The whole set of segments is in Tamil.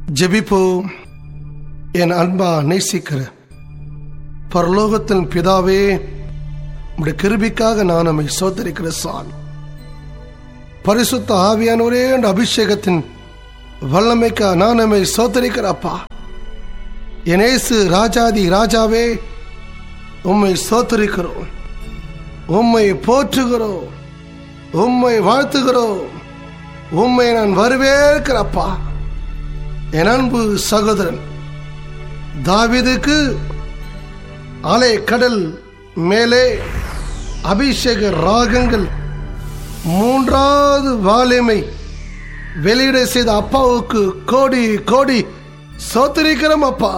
ஜெபிப்போம் என் அன்பா நேசிக்கிற பரலோகத்தின் பிதாவே உடைய கிருபிக்காக நான் நம்மை சோதரிக்கிற சாமி பரிசுத்த ஆவியானவரே என்ற அபிஷேகத்தின் வல்லமைக்கா நான் நம்மை சோதரிக்கிற அப்பா எனேசு ராஜாதி ராஜாவே உம்மை சோத்தரிக்கிறோம் உம்மை போற்றுகிறோம் உம்மை வாழ்த்துகிறோம் உம்மை நான் வரவேற்கிறப்பா என் அன்பு சகோதரன் தாவிதுக்கு அலை கடல் மேலே அபிஷேக ராகங்கள் மூன்றாவது வாலிமை வெளியிட செய்த அப்பாவுக்கு கோடி கோடி சோத்திரிக்கிறோம் அப்பா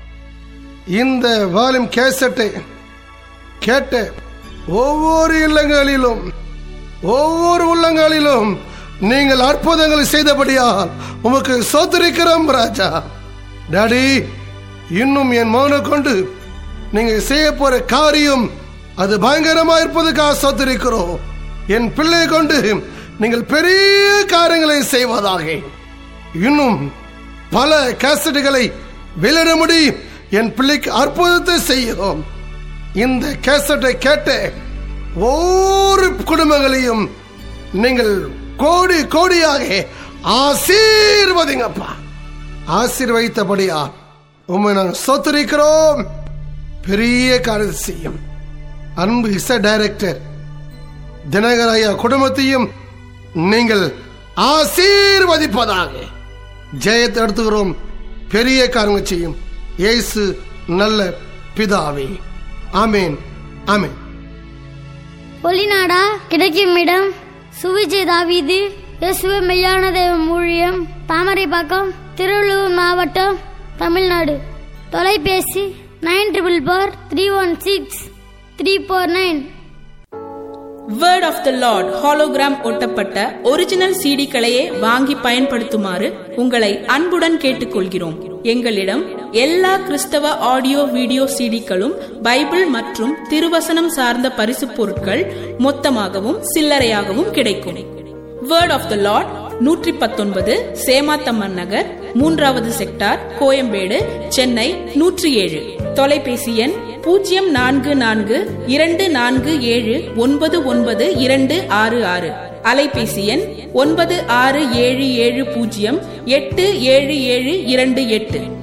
இந்த வால்யூம் கேசட்டை கேட்ட ஒவ்வொரு இல்லங்களிலும் ஒவ்வொரு உள்ளங்களிலும் நீங்கள் அற்புதங்களை செய்தபடியால் உமக்கு சோத்திரிக்கிறோம் ராஜா டாடி இன்னும் என் மௌன கொண்டு நீங்க செய்ய போற காரியம் அது பயங்கரமா இருப்பதுக்காக சோத்திரிக்கிறோம் என் பிள்ளை கொண்டு நீங்கள் பெரிய காரியங்களை செய்வதாக இன்னும் பல கேசட்டுகளை வெளியிட முடியும் என் பிள்ளைக்கு அற்புதத்தை செய்யும் இந்த கேசட்டை கேட்ட ஒவ்வொரு குடும்பங்களையும் நீங்கள் கோடி கோடியாக ஆசீர்வதிங்கப்பா ஆசீர்வதித்தபடியா உண்மை நாங்கள் சொத்துரிக்கிறோம் பெரிய காரியத்தை செய்யும் அன்பு இசை டைரக்டர் தினகர் ஐயா குடும்பத்தையும் நீங்கள் ஆசீர்வதிப்பதாக ஜெயத்தை எடுத்துக்கிறோம் பெரிய காரியங்கள் செய்யும் இயேசு நல்ல பிதாவே ஆமேன் ஆமேன் ஒளிநாடா கிடைக்கும் இடம் சுவிஜய் தாவீது இயேசுவ மெய்யான தெய்வம் ஊழியம் தாமரைப்பாக்கம் திருவள்ளூர் மாவட்டம் தமிழ்நாடு தொலைபேசி nine triple four three one six three four nine word of the lord hologram ஒட்டப்பட்ட ஒரிஜினல் சிடிக்களையே வாங்கி பயன்படுத்துமாறு உங்களை அன்புடன் கேட்டுக்கொள்கிறோம் எங்களிடம் எல்லா கிறிஸ்தவ ஆடியோ வீடியோ சிடிக்களும் பைபிள் மற்றும் திருவசனம் சார்ந்த பரிசு பொருட்கள் மொத்தமாகவும் சில்லறையாகவும் கிடைக்கும் வேர்ட் ஆஃப் த லார்ட் நூற்றி பத்தொன்பது சேமாத்தம்மன் நகர் மூன்றாவது செக்டார் கோயம்பேடு சென்னை நூற்றி ஏழு தொலைபேசி எண் பூஜ்ஜியம் நான்கு நான்கு இரண்டு நான்கு ஏழு ஒன்பது ஒன்பது இரண்டு ஆறு ஆறு அலைபேசி எண் ஒன்பது ஆறு ஏழு ஏழு பூஜ்ஜியம் எட்டு ஏழு ஏழு இரண்டு எட்டு